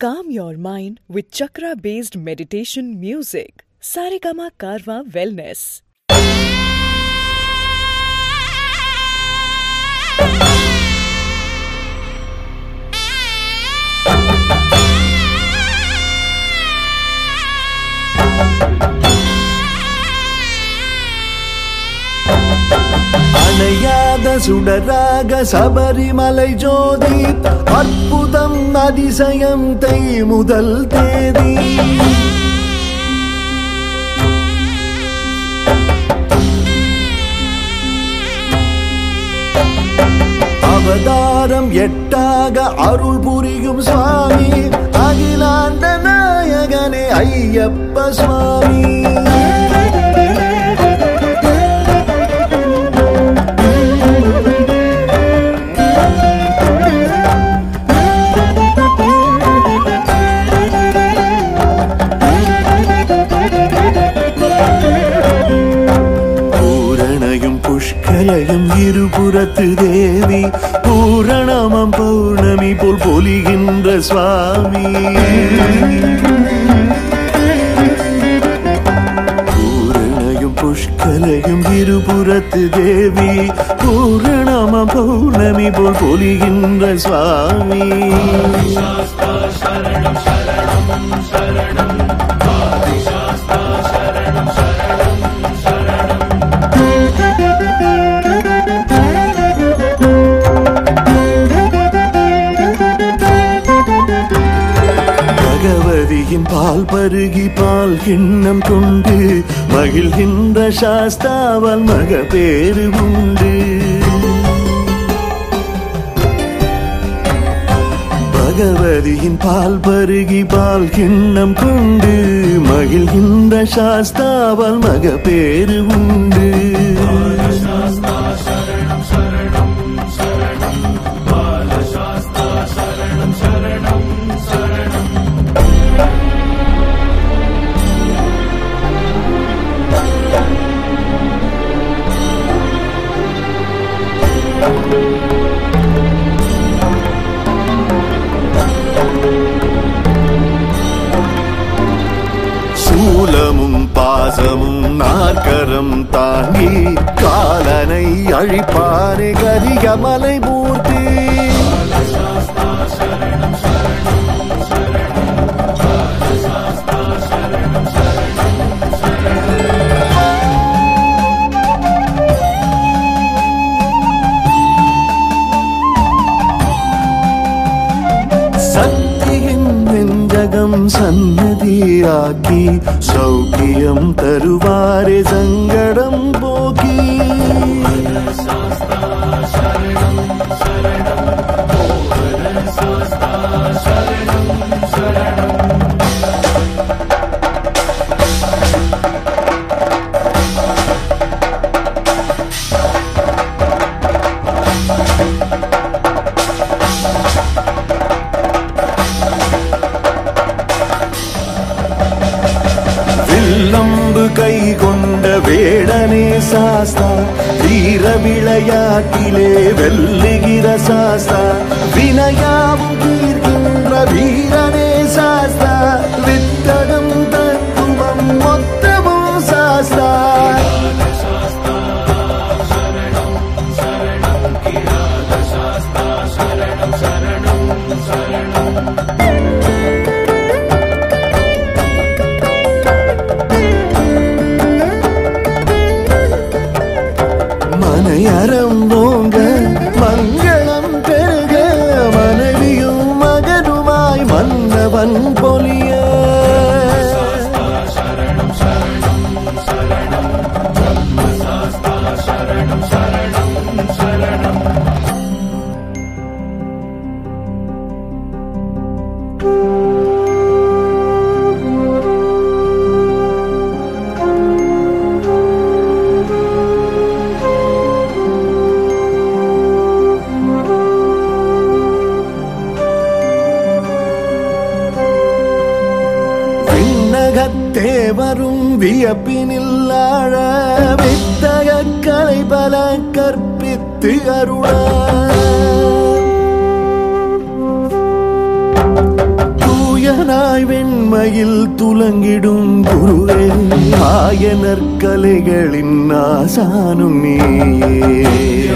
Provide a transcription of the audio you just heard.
Calm your mind with chakra based meditation music. Saregama Karwa Wellness. அணையாத சுடராக சபரிமலை ஜோதி அற்புதம் அதிசயம் தை முதல் தேதி அவதாரம் எட்டாக அருள் புரியும் சுவாமி அகிலாண்ட நாயகனே ஐயப்ப சுவாமி பூரணயும் புஷ்கலையும் இருபுறத்து தேவி பூரணமம் பௌர்ணமி போல் பொலிகின்ற சுவாமி பூரணயும் புஷ்கலையும் இருபுறத்து தேவி பூரணமம் பௌர்ணமி போல் பொலிகின்ற சுவாமி பகவதியின் பால் பருகி பால் கிண்ணம் கொண்டு மகிழ்கின்ற சாஸ்தாவால் மக பேரு உண்டு பகவதியின் பால் பருகி பால் கிண்ணம் கொண்டு மகிழ்கின்ற சாஸ்தாவால் மக பேரு உண்டு சூலமும் பாசமும் நாற்கரம் தாங்கி காலனை அழிப்பானே கரிகமலை மூர்த்தி சக்தியின் நெஞ்சகம் சன்னதியாக்கி சௌக்கியம் தருவாரே சங்கடம் போக்கி வில்லம்பு கை கொண்ட வேடனே சாஸ்தா வீர விளையாட்டிலே வெல்லுகிற சாஸ்தா வினையாவும் தீர்க்கின்ற வீரனே சாஸ்தா வித்தகம் தத்துவம் மொத்தமும் சாஸ்தா மனையறம் ஓங்க மங்களம் பெருக மனைவியும் மகனுமாய் மன்னவன் பொலிய விண்ணகத்தே வரும் வியப்பினில் ஆழ வித்தக கலை பல கற்பித்து அருள தூய துணையில் துலங்கிடும் குருவே ஆயனர் கலைகளின் ஆசானும் நீயே